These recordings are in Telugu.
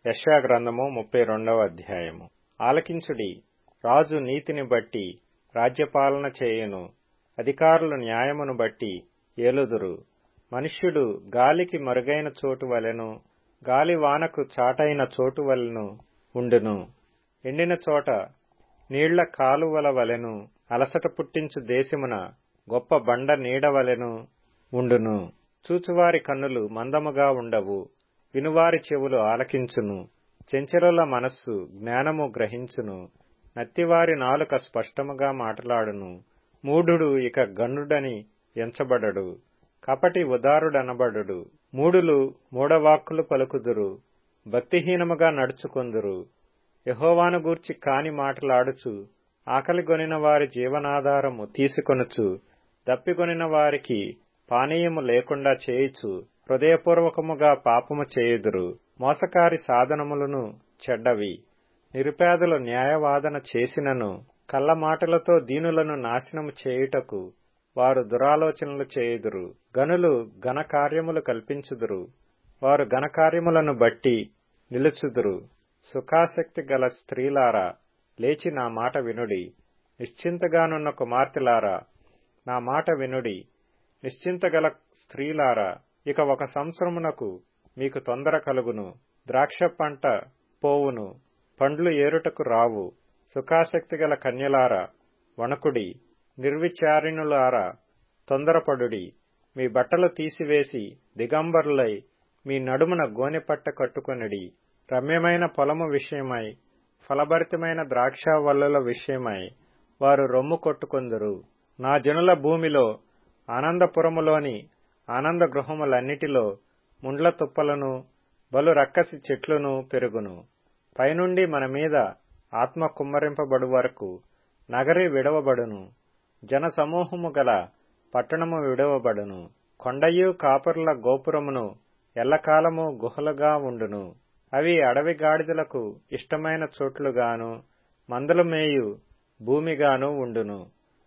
యెషయా గ్రంథము ముప్పై రెండవ అధ్యాయము ఆలకించుడి రాజు నీతిని బట్టి రాజ్యపాలన చేయును అధికారులు న్యాయమును బట్టి ఏలుదురు మనుష్యుడు గాలికి మరుగైన చోటు వలెను గాలి వానకు చాటైన చోటు వలెను ఉండును ఎండిన చోట నీళ్ల కాలువల వలెను అలసట పుట్టించు దేశమున గొప్ప బండ నీడ వలెను ఉండును చూచువారి కన్నులు మందముగా ఉండవు వినువారి చెవులు ఆలకించును చెంచలుల మనస్సు జ్ఞానము గ్రహించును నత్తివారి నాలుక స్పష్టముగా మాట్లాడును మూఢుడు ఇక గండుడని ఎంచబడడు కపటి ఉదారుడనబడుడు మూడులు మూడవాక్కులు పలుకుదురు భక్తిహీనముగా నడుచుకొందురు యహోవాను గూర్చి కాని మాటలాడుచు ఆకలిగొనిన వారి జీవనాధారము తీసుకొనుచు దప్పిగొనిన వారికి పానీయము లేకుండా చేయుచు హృదయపూర్వకముగా పాపము చేయుదురు మోసకారి సాధనములను చెడ్డవి నిరుపేదలు న్యాయవాదన చేసినను కళ్ళ మాటలతో దీనులను నాశనము చేయుటకు వారు దురాలోచనలు చేయుదురు గనులు ఘనకార్యములు కల్పించుదురు వారు ఘనకార్యములను బట్టి నిలుచుదురు సుఖాసక్తి గల స్త్రీలారా లేచి నా మాట వినుడి నిశ్చింతగానున్న కుమార్తెలారా నా మాట వినుడి నిశ్చింతగల స్త్రీలారా ఇక ఒక సంవత్సరమునకు మీకు తొందర కలుగును ద్రాక్ష పంట పోవును పండ్లు ఏరుటకు రావు సుఖాసక్తి గల కన్యలారా వణకుడి నిర్విచారిణులారా తొందరపడుడి మీ బట్టలు తీసివేసి దిగంబరులై మీ నడుమున గోనెపట్ట కట్టుకొనిడి రమ్యమైన పొలము విషయమై ఫలభరితమైన ద్రాక్ష వల్లుల విషయమై వారు రొమ్ము కొట్టుకొందురు నా జనుల భూమిలో ఆనందపురములోని ఆనంద గృహములన్నిటిలో ముండ్ల తుప్పలను బలు రక్కసి చెట్లును పెరుగును పైనుండి మన మీద ఆత్మ కుమ్మరింపబడు వరకు నగరి విడవబడును జన సమూహము గల పట్టణము విడవబడును కొండయు కాపరుల గోపురమును ఎల్లకాలము గుహలుగా ఉండును అవి అడవి గాడిదలకు ఇష్టమైన చోట్లుగాను మందలు మేయు భూమిగాను ఉండును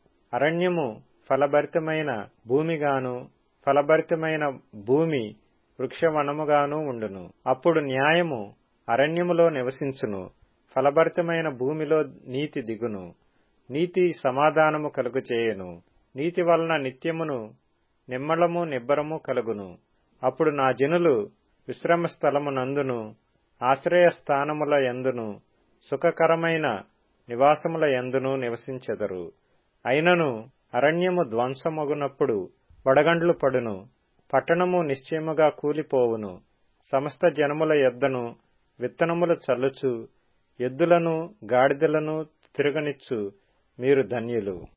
అరణ్యము ఫలభరితమైన భూమిగాను ఫలభరితమైన భూమి వృక్షవనముగాను ఉండును అప్పుడు న్యాయము అరణ్యములో నివసించును ఫలభరితమైన భూమిలో నీతి దిగును నీతి సమాధానము కలుగుచేయను నీతి వలన నిత్యమును నిమ్మలము నిబ్బరము కలుగును అప్పుడు నా జనులు విశ్రమ స్థలమునందును ఆశ్రయ స్థానముల ఎందును సుఖకరమైన నివాసముల ఎందును నివసించెదరు అయినను అరణ్యము ధ్వంసమగునప్పుడు వడగండ్లు పడును పట్టణము నిశ్చయముగా కూలిపోవును సమస్త జనముల యొద్దను విత్తనములు చల్లుచు ఎద్దులను గాడిదలను తిరగనిచ్చు మీరు ధన్యులు